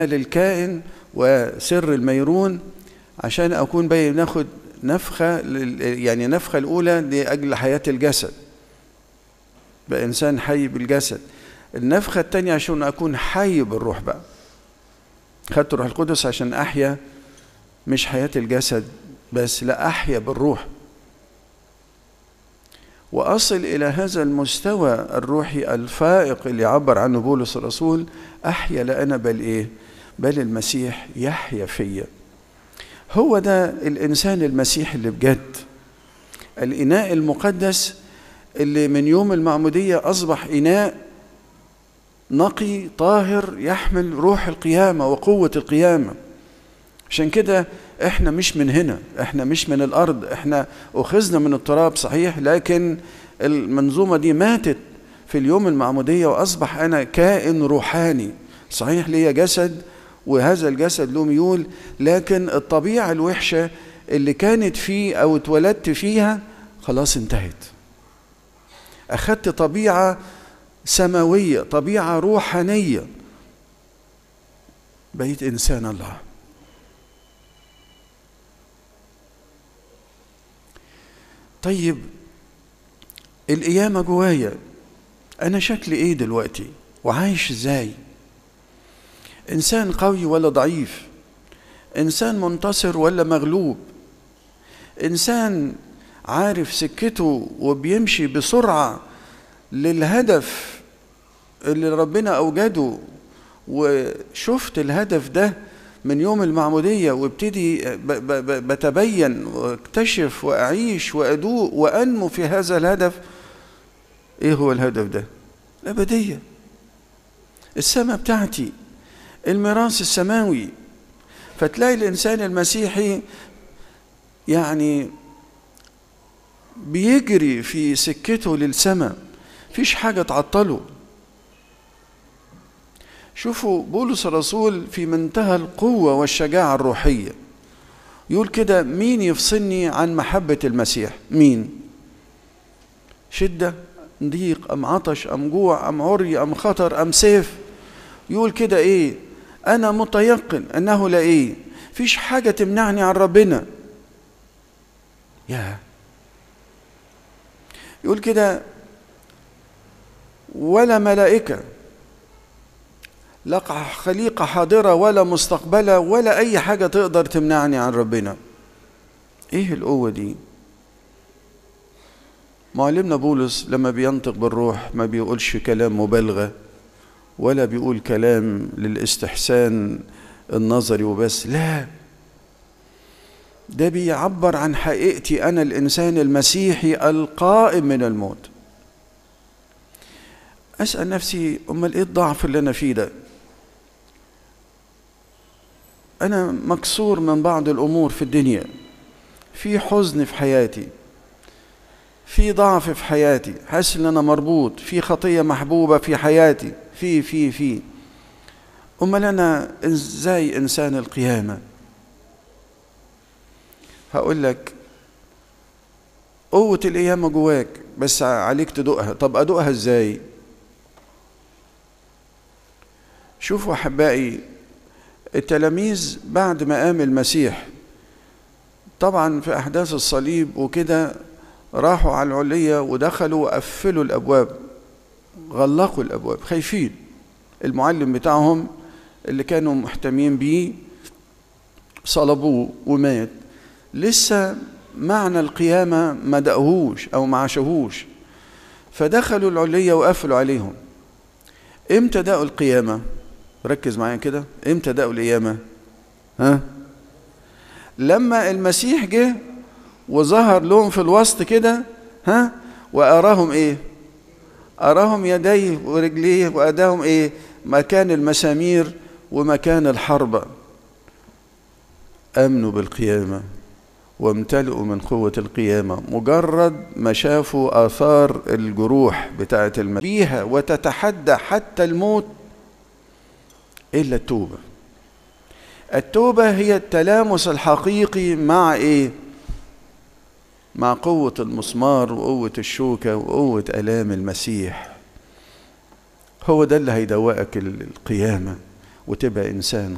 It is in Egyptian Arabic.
للكائن وسر الميرون عشان اكون باقي ناخد نفخه يعني نفخه الاولى لاجل حياه الجسد بقى انسان حي بالجسد النفخه الثانيه عشان اكون حي بالروح بقى خدت الروح القدس عشان احيا مش حياه الجسد بس لا احيا بالروح واصل الى هذا المستوى الروحي الفائق اللي عبر عنه بولس الرسول احيا لا انا بل ايه بل المسيح يحيا فيا هو ده الانسان المسيح اللي بجد الاناء المقدس اللي من يوم المعموديه اصبح اناء نقي طاهر يحمل روح القيامه وقوه القيامه عشان كده احنا مش من هنا احنا مش من الارض احنا اخذنا من التراب صحيح لكن المنظومه دي ماتت في اليوم المعموديه واصبح انا كائن روحاني صحيح ليا جسد وهذا الجسد له ميول لكن الطبيعه الوحشه اللي كانت فيه او اتولدت فيها خلاص انتهت اخذت طبيعه سماويه طبيعه روحانيه بقيت انسان الله طيب القيامة جوايا أنا شكلي إيه دلوقتي وعايش إزاي إنسان قوي ولا ضعيف إنسان منتصر ولا مغلوب إنسان عارف سكته وبيمشي بسرعة للهدف اللي ربنا أوجده وشفت الهدف ده من يوم المعمودية وابتدي بتبين واكتشف وأعيش وأدوق وأنمو في هذا الهدف إيه هو الهدف ده؟ الأبدية السماء بتاعتي الميراث السماوي فتلاقي الإنسان المسيحي يعني بيجري في سكته للسماء فيش حاجة تعطله شوفوا بولس الرسول في منتهى القوة والشجاعة الروحية يقول كده مين يفصلني عن محبة المسيح مين شدة ضيق أم عطش أم جوع أم عري أم خطر أم سيف يقول كده إيه أنا متيقن أنه لا إيه فيش حاجة تمنعني عن ربنا يا يقول كده ولا ملائكة لا خليقة حاضرة ولا مستقبلة ولا أي حاجة تقدر تمنعني عن ربنا إيه القوة دي معلمنا بولس لما بينطق بالروح ما بيقولش كلام مبالغة ولا بيقول كلام للاستحسان النظري وبس لا ده بيعبر عن حقيقتي أنا الإنسان المسيحي القائم من الموت أسأل نفسي أمال إيه الضعف اللي أنا فيه ده أنا مكسور من بعض الأمور في الدنيا في حزن في حياتي في ضعف في حياتي حاسس إن أنا مربوط في خطية محبوبة في حياتي في في في أمال أنا إزاي إنسان القيامة هقول لك قوة القيامة جواك بس عليك تدوقها طب أدوقها إزاي شوفوا أحبائي التلاميذ بعد ما قام المسيح طبعا في أحداث الصليب وكده راحوا على العلية ودخلوا وقفلوا الأبواب غلقوا الأبواب خايفين المعلم بتاعهم اللي كانوا محتمين بيه صلبوه ومات لسه معنى القيامة ما دقهوش أو ما عاشوهوش فدخلوا العلية وقفلوا عليهم امتى دقوا القيامة ركز معايا كده امتى دقوا القيامة ها لما المسيح جه وظهر لهم في الوسط كده ها وأراهم ايه أراهم يديه ورجليه وأداهم ايه مكان المسامير ومكان الحربة آمنوا بالقيامة وامتلئوا من قوة القيامة مجرد ما شافوا آثار الجروح بتاعة المسيح فيها وتتحدى حتى الموت إلا التوبة التوبة هي التلامس الحقيقي مع إيه؟ مع قوة المسمار وقوة الشوكة وقوة آلام المسيح هو ده اللي هيدوقك القيامة وتبقى إنسان